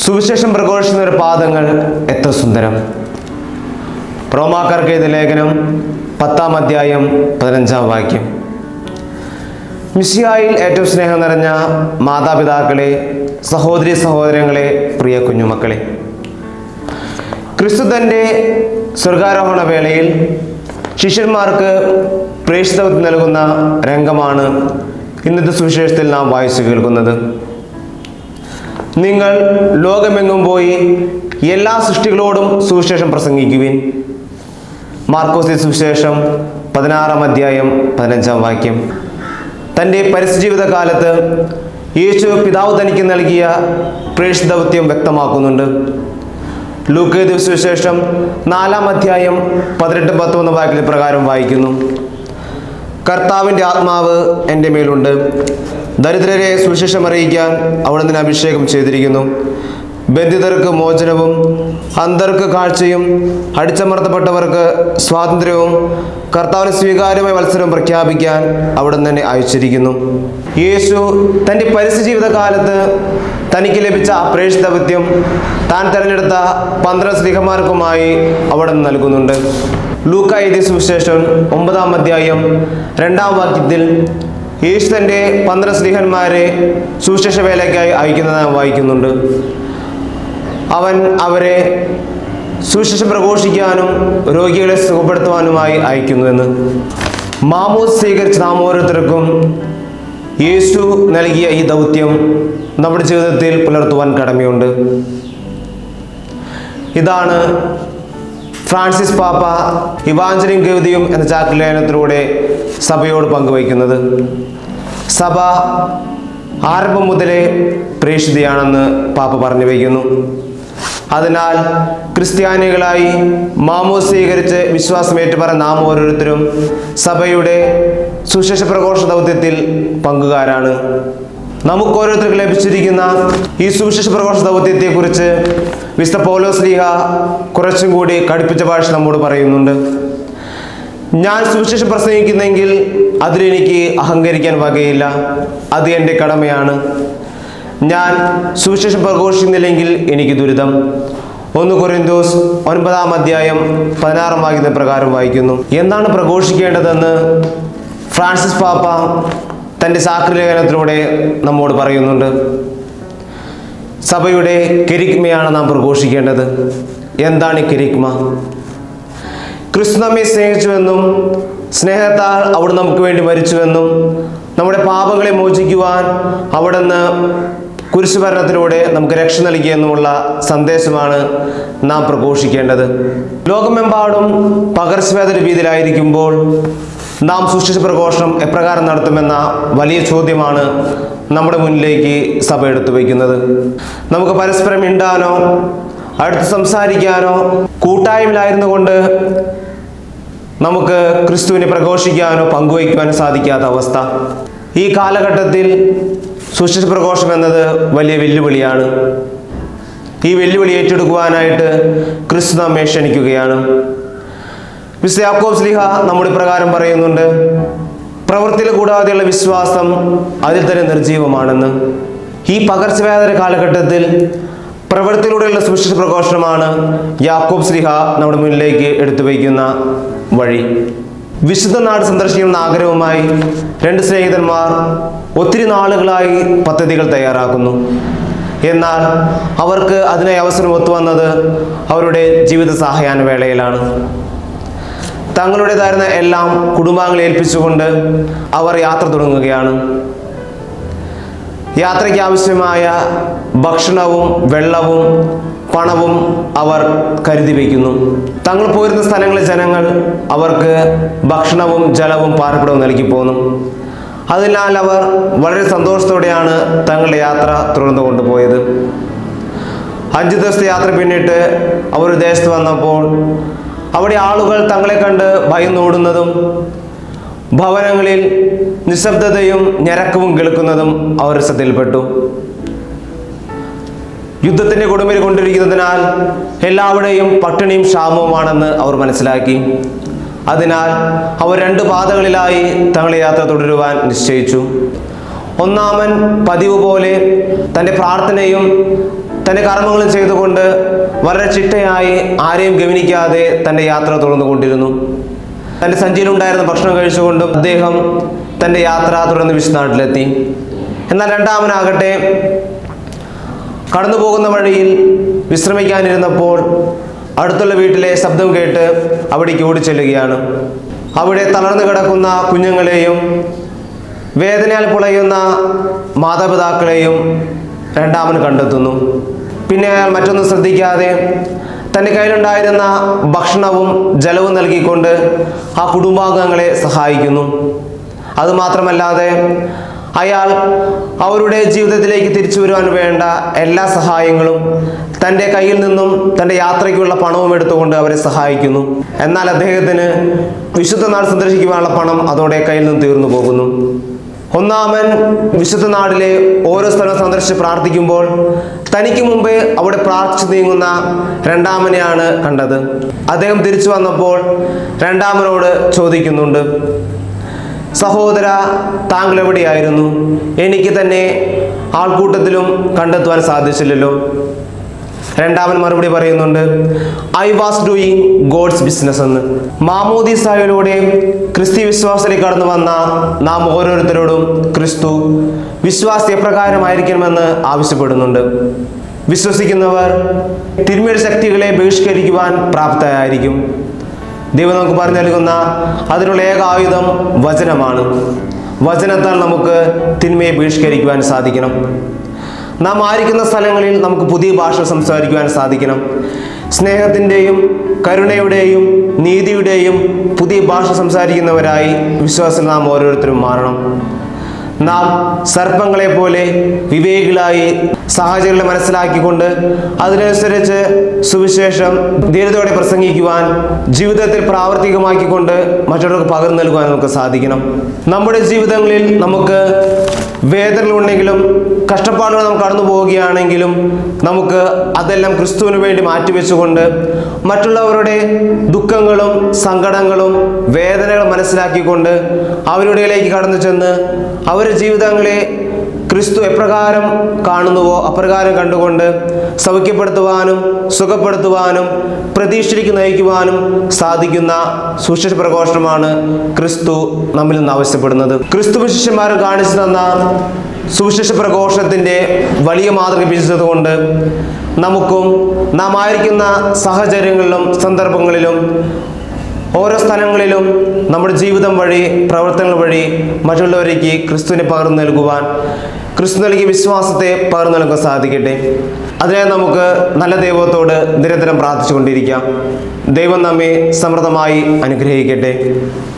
സുവിശേഷം പ്രഘോഷിക്കുന്ന ഒരു പാദങ്ങൾ എത്ര സുന്ദരം റോമാക്കാർക്ക് എഴുതിയ ലേഖനം പത്താം അധ്യായം പതിനഞ്ചാം വാക്യം മിശിയായിൽ ഏറ്റവും സ്നേഹം നിറഞ്ഞ മാതാപിതാക്കളെ സഹോദരി സഹോദരങ്ങളെ പ്രിയ കുഞ്ഞുമക്കളെ ക്രിസ്തു തൻ്റെ സ്വർഗാരോഹണ വേളയിൽ ശിഷ്യന്മാർക്ക് പ്രേക്ഷിതത്വം നൽകുന്ന രംഗമാണ് ഇന്നത്തെ സുവിശേഷത്തിൽ നാം വായിച്ചു കേൾക്കുന്നത് നിങ്ങൾ ലോകമെങ്ങും പോയി എല്ലാ സൃഷ്ടികളോടും സുവിശേഷം പ്രസംഗിക്കുവിൻ മാർക്കോസി സുവിശേഷം പതിനാറാം അധ്യായം പതിനഞ്ചാം വാക്യം തൻ്റെ പരിസ്ഥിതിജീവിത കാലത്ത് യേശു പിതാവ് തനിക്ക് നൽകിയ പ്രേക്ഷിത ദൗത്യം വ്യക്തമാക്കുന്നുണ്ട് ലൂക്കേത് സുവിശേഷം നാലാം അധ്യായം പതിനെട്ട് പത്തൊന്ന് വാക്യത്തിൽ പ്രകാരം വായിക്കുന്നു കർത്താവിൻ്റെ ആത്മാവ് എൻ്റെ മേലുണ്ട് ദരിദ്രരെ സുവിശേഷം അറിയിക്കാൻ അവിടുന്ന് അഭിഷേകം ചെയ്തിരിക്കുന്നു ബന്ധിതർക്ക് മോചനവും അന്തർക്ക് കാഴ്ചയും അടിച്ചമർത്തപ്പെട്ടവർക്ക് സ്വാതന്ത്ര്യവും കർത്താവിന് സ്വീകാര്യമായ മത്സരം പ്രഖ്യാപിക്കാൻ അവിടുന്ന് തന്നെ അയച്ചിരിക്കുന്നു യേശു തൻ്റെ പരിസ്ഥിതി ജീവിതകാലത്ത് തനിക്ക് ലഭിച്ച ആ പ്രേക്ഷിതവൃത്യം താൻ തിരഞ്ഞെടുത്ത പന്ത്രണ്ട് സ്ത്രീഹന്മാർക്കുമായി അവിടെ നൽകുന്നുണ്ട് ലൂക്ക എഴുതിയ സുവിശേഷം ഒമ്പതാം അധ്യായം രണ്ടാം വാക്യത്തിൽ യേശു തൻ്റെ പന്ത്രണ്ട് സ്ത്രീഹന്മാരെ സുവിശേഷ വേലയ്ക്കായി അയക്കുന്നത് നാം വായിക്കുന്നുണ്ട് അവൻ അവരെ സുവിശേഷം പ്രഘോഷിക്കാനും രോഗികളെ സുഖപ്പെടുത്തുവാനുമായി അയക്കുന്നുവെന്ന് മാമൂസ് സ്വീകരിച്ച നാം ഓരോരുത്തർക്കും യേശു നൽകിയ ഈ ദൗത്യം നമ്മുടെ ജീവിതത്തിൽ പുലർത്തുവാൻ കടമയുണ്ട് ഇതാണ് ഫ്രാൻസിസ് പാപ്പ ഇവാഞ്ചലിൻ ഗവിതിയും എന്ന ചാക്രിലേഖനത്തിലൂടെ സഭയോട് പങ്കുവയ്ക്കുന്നത് സഭ ആരംഭം മുതലേ പ്രേക്ഷിതയാണെന്ന് പാപ്പ പറഞ്ഞു വയ്ക്കുന്നു അതിനാൽ ക്രിസ്ത്യാനികളായി മാമോ സ്വീകരിച്ച് വിശ്വാസമേറ്റ് പറഞ്ഞ നാം ഓരോരുത്തരും സഭയുടെ സുശേഷ പ്രഘോഷ ദൗത്യത്തിൽ പങ്കുകാരാണ് നമുക്ക് ഓരോരുത്തർക്ക് ലഭിച്ചിരിക്കുന്ന ഈ സുവിശേഷ പ്രഘോഷ ദൗത്യത്തെക്കുറിച്ച് വിശുദ്ധ പൗലോസ് ലീഹ കുറച്ചും കൂടി കടുപ്പിച്ച ഭാഷ നമ്മോട് പറയുന്നുണ്ട് ഞാൻ സുവിശേഷം പ്രസംഗിക്കുന്നെങ്കിൽ അതിലെനിക്ക് അഹങ്കരിക്കാൻ വകയില്ല അത് എൻ്റെ കടമയാണ് ഞാൻ സുവിശേഷം പ്രഘോഷിക്കുന്നില്ലെങ്കിൽ എനിക്ക് ദുരിതം ഒന്ന് കൊറിന്തോസ് ഒൻപതാം അധ്യായം പതിനാറാം വാക്യത്തെ പ്രകാരം വായിക്കുന്നു എന്താണ് പ്രഘോഷിക്കേണ്ടതെന്ന് ഫ്രാൻസിസ് പാപ്പ തൻ്റെ സാക്രിലേഖനത്തിലൂടെ നമ്മോട് പറയുന്നുണ്ട് സഭയുടെ കെരിക്മയാണ് നാം പ്രഘോഷിക്കേണ്ടത് എന്താണ് ഈ കെരിക്മ ക്രിസ്തു നമ്മെ സ്നേഹിച്ചുവെന്നും സ്നേഹത്താൽ അവിടെ നമുക്ക് വേണ്ടി മരിച്ചുവെന്നും നമ്മുടെ പാപങ്ങളെ മോചിക്കുവാൻ അവിടുന്ന് കുരിശുഭരണത്തിലൂടെ നമുക്ക് രക്ഷ നൽകിയെന്നുമുള്ള സന്ദേശമാണ് നാം പ്രഘോഷിക്കേണ്ടത് ലോകമെമ്പാടും പകർച്ചവ്യാധി ഭീതിയിലായിരിക്കുമ്പോൾ നാം സുശിക്ഷ പ്രഘോഷണം എപ്രകാരം നടത്തുമെന്ന വലിയ ചോദ്യമാണ് നമ്മുടെ മുന്നിലേക്ക് സഭ എടുത്തു വയ്ക്കുന്നത് നമുക്ക് പരസ്പരം മിണ്ടാനോ അടുത്ത് സംസാരിക്കാനോ കൂട്ടായ്മയിലായിരുന്നു കൊണ്ട് നമുക്ക് ക്രിസ്തുവിനെ പ്രഘോഷിക്കാനോ പങ്കുവയ്ക്കുവാനോ സാധിക്കാത്ത അവസ്ഥ ഈ കാലഘട്ടത്തിൽ സുശിക്ഷ പ്രഘോഷം എന്നത് വലിയ വെല്ലുവിളിയാണ് ഈ വെല്ലുവിളി ഏറ്റെടുക്കുവാനായിട്ട് ക്രിസ്തു നമ്മെ ക്ഷണിക്കുകയാണ് വിശുദ്ധ യാക്കോബ് സ്ലിഹ നമ്മുടെ പ്രകാരം പറയുന്നുണ്ട് പ്രവൃത്തിയിൽ കൂടാതെയുള്ള വിശ്വാസം അതിൽ തന്നെ നിർജീവമാണെന്ന് ഈ പകർച്ചവ്യാധി കാലഘട്ടത്തിൽ പ്രവൃത്തിയിലൂടെയുള്ള സുവിശേഷ പ്രഘോഷണമാണ് യാക്കോബ് ശ്രീഹ നമ്മുടെ മുന്നിലേക്ക് എടുത്തു വയ്ക്കുന്ന വഴി വിശുദ്ധ നാട് സന്ദർശിക്കുന്ന ആഗ്രഹവുമായി രണ്ട് സ്നേഹിതന്മാർ ഒത്തിരി നാളുകളായി പദ്ധതികൾ തയ്യാറാക്കുന്നു എന്നാൽ അവർക്ക് അതിനായി അവസരം ഒത്തുവന്നത് അവരുടെ ജീവിത സഹായാന വേളയിലാണ് തങ്ങളുടേതായിരുന്ന എല്ലാം കുടുംബാംഗങ്ങളെ ഏൽപ്പിച്ചുകൊണ്ട് അവർ യാത്ര തുടങ്ങുകയാണ് യാത്രയ്ക്ക് ആവശ്യമായ ഭക്ഷണവും വെള്ളവും പണവും അവർ കരുതി വയ്ക്കുന്നു തങ്ങൾ പോയിരുന്ന സ്ഥലങ്ങളിലെ ജനങ്ങൾ അവർക്ക് ഭക്ഷണവും ജലവും പാർപ്പിടവും നൽകി പോന്നു അതിനാൽ അവർ വളരെ സന്തോഷത്തോടെയാണ് തങ്ങളുടെ യാത്ര തുടർന്നു കൊണ്ടുപോയത് അഞ്ച് ദിവസത്തെ യാത്ര പിന്നിട്ട് അവർ ഒരു ദേശത്ത് വന്നപ്പോൾ അവിടെ ആളുകൾ തങ്ങളെ കണ്ട് ഭയന്നോടുന്നതും ഭവനങ്ങളിൽ നിശബ്ദതയും ഞരക്കവും കേൾക്കുന്നതും അവർ ശ്രദ്ധയിൽപ്പെട്ടു യുദ്ധത്തിന്റെ കൊടുമ്പിൽ കൊണ്ടിരിക്കുന്നതിനാൽ എല്ലാവരുടെയും പട്ടിണിയും ക്ഷാമവുമാണെന്ന് അവർ മനസ്സിലാക്കി അതിനാൽ അവർ രണ്ട് പാതകളിലായി തങ്ങളെ യാത്ര തുടരുവാൻ നിശ്ചയിച്ചു ഒന്നാമൻ പതിവ് പോലെ തൻ്റെ പ്രാർത്ഥനയും തൻ്റെ കർമ്മങ്ങളും ചെയ്തുകൊണ്ട് വളരെ ചിട്ടയായി ആരെയും ഗവനിക്കാതെ തൻ്റെ യാത്ര തുടർന്നുകൊണ്ടിരുന്നു തൻ്റെ സഞ്ചിയിലുണ്ടായിരുന്ന ഭക്ഷണം കഴിച്ചുകൊണ്ട് അദ്ദേഹം തൻ്റെ യാത്ര തുടർന്ന് വിശ്വനാട്ടിലെത്തി എന്നാൽ രണ്ടാമനാകട്ടെ കടന്നു പോകുന്ന വഴിയിൽ വിശ്രമിക്കാനിരുന്നപ്പോൾ അടുത്തുള്ള വീട്ടിലെ ശബ്ദം കേട്ട് അവിടേക്ക് ഓടിച്ചെല്ലുകയാണ് അവിടെ തളർന്നു കിടക്കുന്ന കുഞ്ഞുങ്ങളെയും വേദനയാൽ പുളയുന്ന മാതാപിതാക്കളെയും രണ്ടാമൻ കണ്ടെത്തുന്നു പിന്നെ അയാൾ മറ്റൊന്നും ശ്രദ്ധിക്കാതെ തൻ്റെ കയ്യിലുണ്ടായിരുന്ന ഭക്ഷണവും ജലവും നൽകിക്കൊണ്ട് ആ കുടുംബാംഗങ്ങളെ സഹായിക്കുന്നു അതുമാത്രമല്ലാതെ അയാൾ അവരുടെ ജീവിതത്തിലേക്ക് തിരിച്ചു വരുവാൻ വേണ്ട എല്ലാ സഹായങ്ങളും തൻ്റെ കയ്യിൽ നിന്നും തൻ്റെ യാത്രയ്ക്കുള്ള പണവും എടുത്തുകൊണ്ട് അവരെ സഹായിക്കുന്നു എന്നാൽ അദ്ദേഹത്തിന് വിശുദ്ധ നാട് സന്ദർശിക്കുവാനുള്ള പണം അതോടെ കയ്യിൽ നിന്ന് തീർന്നു പോകുന്നു ഒന്നാമൻ വിശുദ്ധ നാടിലെ ഓരോ സ്ഥലവും സന്ദർശിച്ച് പ്രാർത്ഥിക്കുമ്പോൾ തനിക്ക് മുമ്പേ അവിടെ പ്രാർത്ഥിച്ചു നീങ്ങുന്ന രണ്ടാമനെയാണ് കണ്ടത് അദ്ദേഹം തിരിച്ചു വന്നപ്പോൾ രണ്ടാമനോട് ചോദിക്കുന്നുണ്ട് സഹോദര താങ്കൾ എവിടെയായിരുന്നു എനിക്ക് തന്നെ ആൾക്കൂട്ടത്തിലും കണ്ടെത്തുവാൻ സാധിച്ചില്ലല്ലോ രണ്ടാമൻ മറുപടി പറയുന്നുണ്ട് I was doing God's business എന്ന് മാമോദിസായിലൂടെ ക്രിസ്തി വിശ്വാസത്തിലേക്ക് കടന്നു വന്ന നാം ഓരോരുത്തരോടും ക്രിസ്തു വിശ്വാസി എപ്രകാരമായിരിക്കണമെന്ന് ആവശ്യപ്പെടുന്നുണ്ട് വിശ്വസിക്കുന്നവർ തിന്മയുടെ ശക്തികളെ ബഹിഷ്കരിക്കുവാൻ പ്രാപ്തരായിരിക്കും ദൈവം നമുക്ക് പറഞ്ഞു നൽകുന്ന അതിനുള്ള ഏക ആയുധം വചനമാണ് വചനത്താൽ നമുക്ക് തിന്മയെ ബഹിഷ്കരിക്കുവാൻ സാധിക്കണം നാം ആയിരിക്കുന്ന സ്ഥലങ്ങളിൽ നമുക്ക് പുതിയ ഭാഷ സംസാരിക്കുവാൻ സാധിക്കണം സ്നേഹത്തിൻ്റെയും കരുണയുടെയും നീതിയുടെയും പുതിയ ഭാഷ സംസാരിക്കുന്നവരായി വിശ്വാസത്തിൽ നാം ഓരോരുത്തരും മാറണം നാം സർപ്പങ്ങളെ പോലെ വിവേകികളായി സാഹചര്യങ്ങളെ മനസ്സിലാക്കിക്കൊണ്ട് അതിനനുസരിച്ച് സുവിശേഷം ധീരതയോടെ പ്രസംഗിക്കുവാൻ ജീവിതത്തിൽ പ്രാവർത്തികമാക്കിക്കൊണ്ട് മറ്റുള്ളവർക്ക് പകർന്നു നൽകുവാൻ നമുക്ക് സാധിക്കണം നമ്മുടെ ജീവിതങ്ങളിൽ നമുക്ക് വേദനകളുണ്ടെങ്കിലും കഷ്ടപ്പാടുകൾ നാം കടന്നു പോവുകയാണെങ്കിലും നമുക്ക് അതെല്ലാം ക്രിസ്തുവിന് വേണ്ടി മാറ്റിവെച്ചുകൊണ്ട് മറ്റുള്ളവരുടെ ദുഃഖങ്ങളും സങ്കടങ്ങളും വേദനകളും മനസ്സിലാക്കിക്കൊണ്ട് അവരുടെ ഇടയിലേക്ക് കടന്നു ചെന്ന് അവരുടെ ജീവിതങ്ങളെ ക്രിസ്തു എപ്രകാരം കാണുന്നുവോ അപ്രകാരം കണ്ടുകൊണ്ട് സൗഖ്യപ്പെടുത്തുവാനും സുഖപ്പെടുത്തുവാനും പ്രതീക്ഷയിലേക്ക് നയിക്കുവാനും സാധിക്കുന്ന സുശേഷ പ്രഘോഷണമാണ് ക്രിസ്തു നമ്മിൽ നിന്ന് ആവശ്യപ്പെടുന്നത് ക്രിസ്തു ശിഷ്യന്മാർ കാണിച്ചു തന്ന സുവിശേഷ പ്രഘോഷണത്തിൻ്റെ വലിയ മാതൃക പിടിച്ചതുകൊണ്ട് നമുക്കും നാം ആയിരിക്കുന്ന സാഹചര്യങ്ങളിലും സന്ദർഭങ്ങളിലും ഓരോ സ്ഥലങ്ങളിലും നമ്മുടെ ജീവിതം വഴി പ്രവർത്തനങ്ങൾ വഴി മറ്റുള്ളവരേക്ക് ക്രിസ്തുവിനെ പകർന്നു നൽകുവാൻ ക്രിസ്തു നൽകിയ വിശ്വാസത്തെ പകർന്നു നൽകാൻ സാധിക്കട്ടെ അതിനായി നമുക്ക് നല്ല ദൈവത്തോട് നിരന്തരം പ്രാർത്ഥിച്ചുകൊണ്ടിരിക്കാം ദൈവം നമ്മെ സമൃദ്ധമായി അനുഗ്രഹിക്കട്ടെ